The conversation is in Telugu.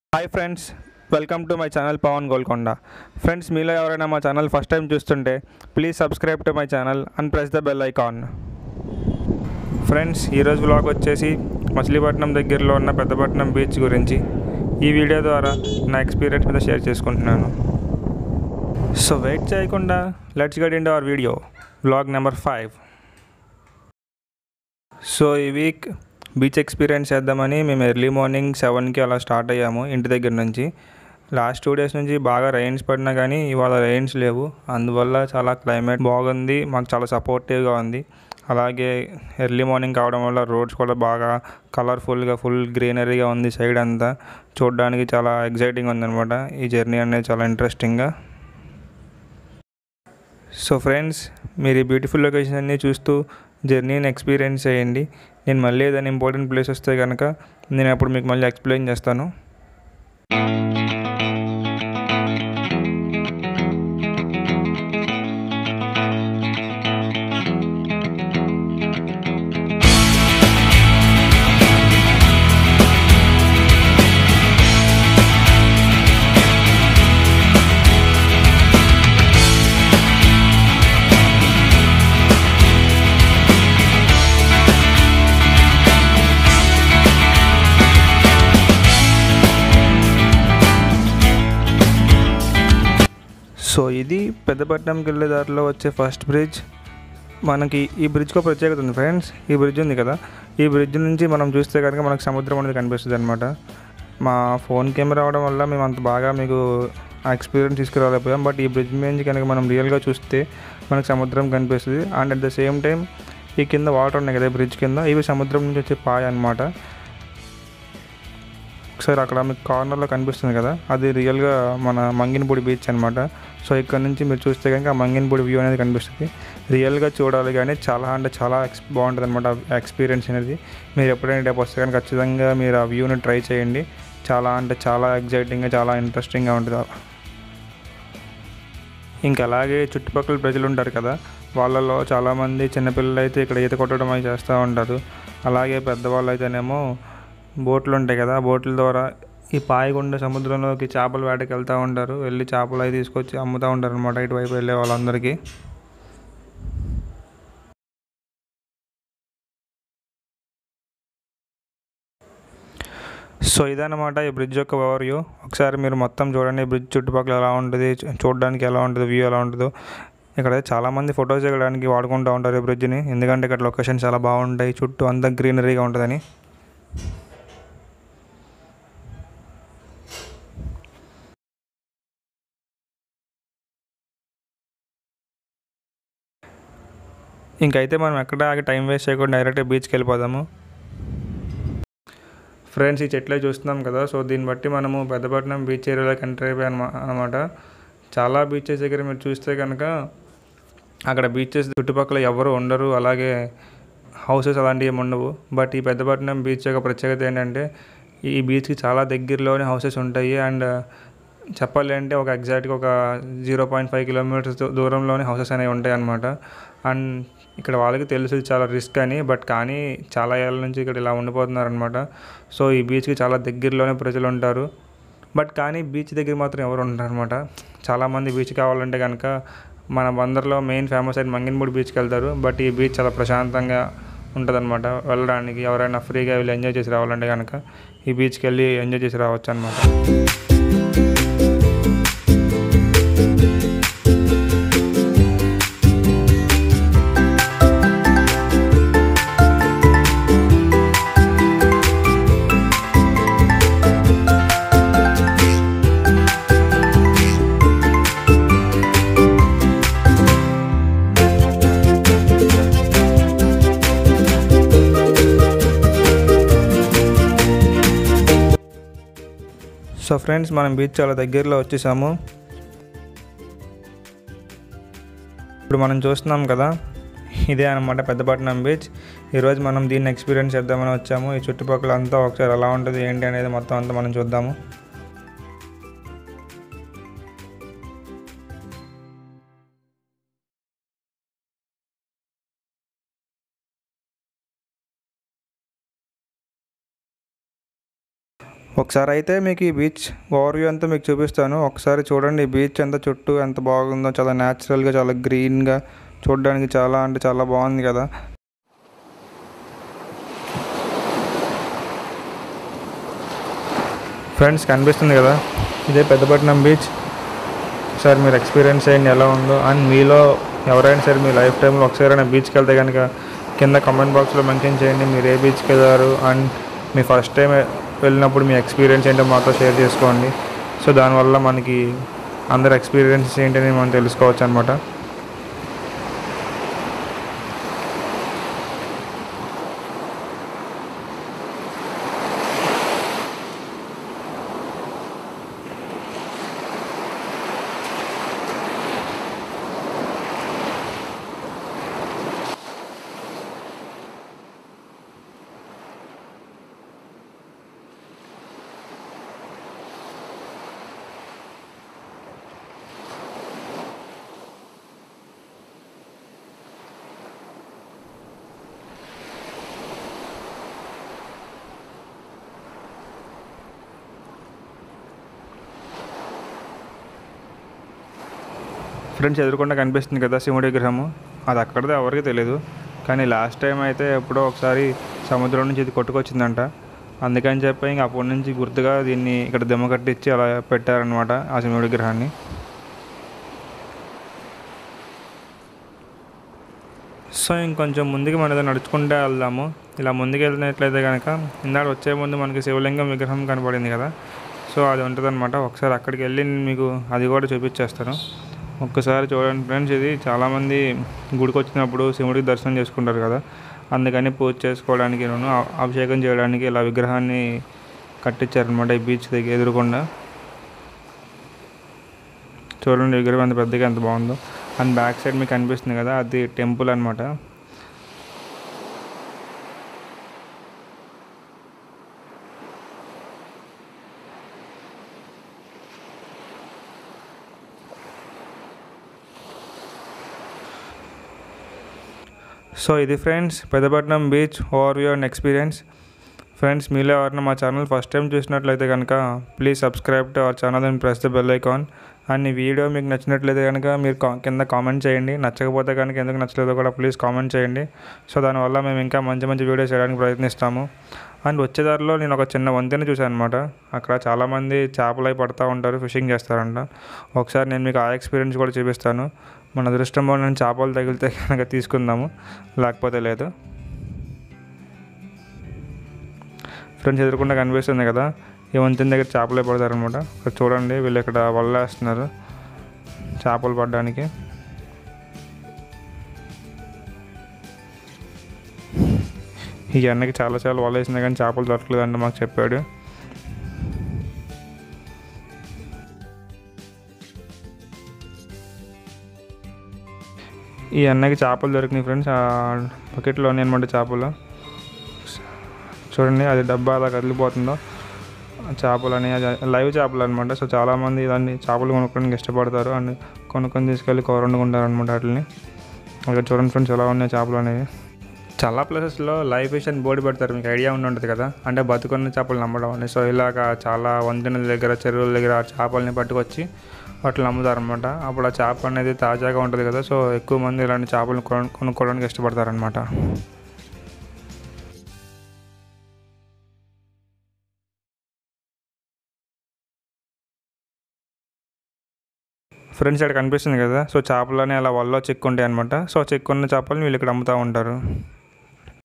hi friends welcome to my channel Pawan Golconda friends మీలో ఎవరైనా మా ఛానల్ ఫస్ట్ టైం చూస్తుంటే please subscribe to my channel and press the bell icon friends ఈరోజు వ్లాగ్ వచ్చేసి మచిలీపట్నం దగ్గరలో ఉన్న పెద్దపట్నం బీచ్ గురించి ఈ వీడియో ద్వారా నా ఎక్స్పీరియన్స్ మీద షేర్ చేసుకుంటున్నాను సో వెయిట్ చేయకుండా let's get in our video vlog number five so ఈ వీక్ బీచ్ ఎక్స్పీరియన్స్ చేద్దామని మేము ఎర్లీ మార్నింగ్ సెవెన్కి అలా స్టార్ట్ అయ్యాము ఇంటి దగ్గర నుంచి లాస్ట్ టూ డేస్ నుంచి బాగా రైన్స్ పడినా కానీ ఇవాళ రైన్స్ లేవు అందువల్ల చాలా క్లైమేట్ బాగుంది మాకు చాలా సపోర్టివ్గా ఉంది అలాగే ఎర్లీ మార్నింగ్ కావడం వల్ల రోడ్స్ కూడా బాగా కలర్ఫుల్గా ఫుల్ గ్రీనరీగా ఉంది సైడ్ అంతా చూడడానికి చాలా ఎగ్జైటింగ్ ఉందన్నమాట ఈ జర్నీ అనేది చాలా ఇంట్రెస్టింగ్గా సో ఫ్రెండ్స్ మీరు ఈ బ్యూటిఫుల్ లొకేషన్ అన్నీ చూస్తూ జర్నీని ఎక్స్పీరియన్స్ చేయండి నేను మళ్ళీ ఏదైనా ఇంపార్టెంట్ ప్లేస్ వస్తే కనుక నేను అప్పుడు మీకు మళ్ళీ ఎక్స్ప్లెయిన్ చేస్తాను సో ఇది పెద్దపట్నంకి వెళ్ళే దారిలో వచ్చే ఫస్ట్ బ్రిడ్జ్ మనకి ఈ బ్రిడ్జ్కి ఒక ప్రత్యేకత ఉంది ఫ్రెండ్స్ ఈ బ్రిడ్జ్ ఉంది కదా ఈ బ్రిడ్జ్ నుంచి మనం చూస్తే కనుక మనకు సముద్రం అనేది కనిపిస్తుంది అనమాట మా ఫోన్ కెమెరా అవడం వల్ల మేము అంత బాగా మీకు ఆ ఎక్స్పీరియన్స్ తీసుకురాలేకపోయాం బట్ ఈ బ్రిడ్జ్ మీద నుంచి కనుక మనం రియల్గా చూస్తే మనకు సముద్రం కనిపిస్తుంది and at the same time ఈ కింద వాటర్ ఉన్నాయి కదా బ్రిడ్జ్ కింద ఇవి సముద్రం నుంచి వచ్చే పాయ అనమాట ఒకసారి అక్కడ మీకు కార్నర్లో కనిపిస్తుంది కదా అది రియల్గా మన మంగినపూడి బీచ్ అనమాట సో ఇక్కడ నుంచి మీరు చూస్తే కనుక ఆ మంగినపూడి వ్యూ అనేది కనిపిస్తుంది రియల్గా చూడాలి కానీ చాలా అంటే చాలా ఎక్స్ బాగుంటుంది అనమాట ఎక్స్పీరియన్స్ అనేది మీరు ఎప్పుడైనా రేపు వస్తే కానీ ఖచ్చితంగా మీరు ఆ వ్యూని ట్రై చేయండి చాలా అంటే చాలా ఎగ్జైటింగ్గా చాలా ఇంట్రెస్టింగ్గా ఉంటుంది ఇంకా అలాగే చుట్టుపక్కల ప్రజలు ఉంటారు కదా వాళ్ళలో చాలామంది చిన్నపిల్లలు అయితే ఇక్కడ ఈత కొట్టడం అవి చేస్తూ ఉంటారు అలాగే పెద్దవాళ్ళు అయితేనేమో బోట్లు ఉంటాయి కదా బోట్ల ద్వారా ఈ పాయగుండ సముద్రంలోకి చేపల వేటకి వెళ్తూ ఉంటారు వెళ్ళి చేపలు అవి తీసుకొచ్చి అమ్ముతూ ఉంటారు అనమాట ఇటువైపు వెళ్ళే వాళ్ళందరికీ సో ఇదన్నమాట ఈ బ్రిడ్జ్ యొక్క ఓవర్వ్యూ ఒకసారి మీరు మొత్తం చూడండి ఈ బ్రిడ్జ్ చుట్టుపక్కల ఎలా ఉంటుంది చూ- చూడడానికి ఎలా ఉంటుంది వ్యూ ఎలా ఉంటుందో ఇక్కడ చాలామంది ఫొటోస్ దిగడానికి వాడుకుంటూ ఉంటారు ఈ బ్రిడ్జ్ని ఎందుకంటే ఇక్కడ లొకేషన్ చాలా బాగుంటాయి చుట్టూ అంతా గ్రీనరీగా ఉంటుందని ఇంకైతే మనం ఎక్కడ ఆగి టైం వేస్ట్ చేయకుండా డైరెక్ట్ బీచ్కి వెళ్ళిపోదాము ఫ్రెండ్స్ ఈ చెట్లే చూస్తున్నాం కదా సో దీన్ని బట్టి మనము పెద్దపట్నం బీచ్ ఏరియాలోకి ఎంటర్ అయిపోయాం అనమాట చాలా బీచెస్ దగ్గర మీరు చూస్తే కనుక అక్కడ బీచెస్ చుట్టుపక్కల ఎవరు ఉండరు అలాగే హౌసెస్ అలాంటివి ఏమి ఉండవు బట్ ఈ పెద్దపట్నం బీచ్ యొక్క ప్రత్యేకత ఏంటంటే ఈ బీచ్కి చాలా దగ్గరలోనే హౌసెస్ ఉంటాయి అండ్ చెప్పాలి అంటే ఒక ఎగ్జాక్ట్గా ఒక జీరో పాయింట్ ఫైవ్ కిలోమీటర్స్ దూరంలోనే హౌసెస్ అనేవి ఉంటాయి అన్నమాట అండ్ ఇక్కడ వాళ్ళకి తెలుసు ఇది చాలా రిస్క్ అని బట్ కానీ చాలా ఏళ్ళ నుంచి ఇక్కడ ఇలా ఉండిపోతున్నారు అనమాట సో ఈ బీచ్కి చాలా దగ్గరలోనే ప్రజలు ఉంటారు బట్ కానీ బీచ్ దగ్గర మాత్రం ఎవరు ఉండరు అనమాట చాలామంది బీచ్ కావాలంటే కనుక మన బందర్లో మెయిన్ ఫేమస్ అయిన మంగినమూడి బీచ్కి వెళ్తారు బట్ ఈ బీచ్ చాలా ప్రశాంతంగా ఉంటుందన్నమాట వెళ్ళడానికి ఎవరైనా ఫ్రీగా వెళ్ళి ఎంజాయ్ చేసి రావాలంటే కనుక ఈ బీచ్కి వెళ్ళి ఎంజాయ్ చేసి రావచ్చు అనమాట సో ఫ్రెండ్స్ మనం బీచ్ చాలా దగ్గరలో వచ్చేసాము ఇప్పుడు మనం చూస్తున్నాం కదా ఇదే అనమాట పెద్దపట్నం బీచ్ ఈరోజు మనం దీన్ని ఎక్స్పీరియన్స్ చేద్దామని వచ్చాము ఈ చుట్టుపక్కల అంతా ఒకసారి ఎలా ఉంటుంది ఏంటి అనేది మొత్తం అంతా మనం చూద్దాము ఒకసారి అయితే మీకు ఈ బీచ్ ఓవర్వ్యూ అంతా మీకు చూపిస్తాను ఒకసారి చూడండి ఈ బీచ్ అంతా చుట్టూ ఎంత బాగుందో చాలా న్యాచురల్గా చాలా గ్రీన్గా చూడడానికి చాలా అంటే చాలా బాగుంది కదా ఫ్రెండ్స్ కనిపిస్తుంది కదా ఇదే పెద్దపట్నం బీచ్ ఒకసారి మీరు ఎక్స్పీరియన్స్ చేయండి ఎలా ఉందో అండ్ మీలో ఎవరైనా సరే మీ లైఫ్ టైంలో ఒకసారైనా బీచ్కి వెళ్తే కనుక కింద కామెంట్ బాక్స్లో మెన్షన్ చేయండి మీరు ఏ బీచ్కి వెళ్ళారు అండ్ మీ ఫస్ట్ టైం వెళ్ళినప్పుడు మీ ఎక్స్పీరియన్స్ ఏంటో మాతో షేర్ చేసుకోండి సో దానివల్ల మనకి అందరి ఎక్స్పీరియన్సెస్ ఏంటని మనం తెలుసుకోవచ్చు అనమాట ఫ్రెండ్స్ ఎదురుకుండా కనిపిస్తుంది కదా శివుడి విగ్రహము అది అక్కడదే ఎవరికి తెలియదు కానీ లాస్ట్ టైం అయితే ఎప్పుడో ఒకసారి సముద్రం నుంచి ఇది కొట్టుకొచ్చిందంట అందుకని చెప్పి ఇంక అప్పటి నుంచి గుర్తుగా దీన్ని ఇక్కడ దిమ్మ కట్టించి అలా పెట్టారనమాట ఆ శివుడి విగ్రహాన్ని సో ఇంకొంచెం ముందుకు మనం ఏదో నడుచుకుంటే వెళ్దాము ఇలా ముందుకు వెళ్ళినట్లయితే కనుక ఇందాక వచ్చే ముందు మనకి శివలింగం విగ్రహం కనపడింది కదా సో అది ఉంటుందన్నమాట ఒకసారి అక్కడికి వెళ్ళి నేను మీకు అది కూడా చూపించేస్తాను ఒక్కసారి చూడండి ఫ్రెండ్స్ ఇది చాలామంది గుడికి వచ్చినప్పుడు శివుడికి దర్శనం చేసుకుంటారు కదా అందుకని పూజ చేసుకోవడానికి నేను అభిషేకం చేయడానికి ఇలా విగ్రహాన్ని కట్టించారనమాట ఈ బీచ్ దగ్గర ఎదురుకుండా చూడండి విగ్రహం ఎంత పెద్దగా ఎంత బాగుందో అండ్ బ్యాక్ సైడ్ మీకు కనిపిస్తుంది కదా అది టెంపుల్ అనమాట సో ఇది friends Peddapatnam beach over and experience friends మీలో ఎవరైనా మా ఛానల్ ఫస్ట్ టైం చూసినట్లయితే కనుక please subscribe to our channel and press the bell icon and ఈ వీడియో మీకు నచ్చినట్లయితే కనుక మీరు కా- కింద కామెంట్ చేయండి నచ్చకపోతే కనుక ఎందుకు నచ్చలేదో కూడా ప్లీజ్ కామెంట్ చేయండి సో దానివల్ల మేము ఇంకా మంచి మంచి వీడియోస్ చేయడానికి ప్రయత్నిస్తాము అండ్ వచ్చేదారిలో నేను ఒక చిన్న వంతెన చూశాను అనమాట అక్కడ చాలామంది చేపలు అవి పడతా ఉంటారు ఫిషింగ్ చేస్తారంట ఒకసారి నేను మీకు ఆ ఎక్స్పీరియన్స్ కూడా చూపిస్తాను మన అదృష్టంలో నేను చేపలు తగిలితే కనుక తీసుకుందాము లేకపోతే లేదు ఫ్రెండ్స్ ఎదురుకుండా కనిపిస్తుంది కదా ఈ వంతెన దగ్గర చేపలే పడతారనమాట ఇక్కడ చూడండి వీళ్ళు ఇక్కడ వల్ల వేస్తున్నారు చేపలు పడడానికి ఈ అన్నకి చాలా చాలా వల వేసినా కానీ చేపలు దొరకలేదంటే మాకు చెప్పాడు ఈ అన్నకి చేపలు దొరికినాయి ఫ్రెండ్స్ ఆ బకెట్లోనే అనమాట చేపలు చూడండి అది డబ్బా అలా కదిలిపోతుందో ఆ చేపలు అని అది లైవ్ చేపలు అనమాట సో చాలామంది దాన్ని చేపలు కొనుక్కోడానికి ఇష్టపడతారు అండ్ కొనుక్కొని తీసుకెళ్ళి కూర వండుకుంటారు అనమాట వాటిని అక్కడ చూడండి ఫ్రెండ్స్ ఎలా ఉన్నాయి చేపలు అనేవి చాలా ప్లేసెస్లో లైవ్ ఫిష్ అని బోర్డు పెడతారు మీకు ఐడియా ఉండి ఉంటుంది కదా అంటే బతుకున్న చేపలు నమ్మడం అని సో ఇలాగ చాలా వంతెనల దగ్గర చెరువుల దగ్గర ఆ చేపల్ని పట్టుకొచ్చి వాటిని అమ్ముతారు అనమాట అప్పుడు ఆ చేప అనేది తాజాగా ఉంటుంది కదా సో ఎక్కువ మంది ఇలాంటి చేపలను కొను- కొనుక్కోవడానికి ఇష్టపడతారనమాట ఫ్రెండ్స్ ఇక్కడ కనిపిస్తుంది కదా సో చేపలని అలా వల్ల చిక్కుంటాయి అనమాట సో చిక్కున్న చేపలు వీళ్ళు ఇక్కడ అమ్ముతూ ఉంటారు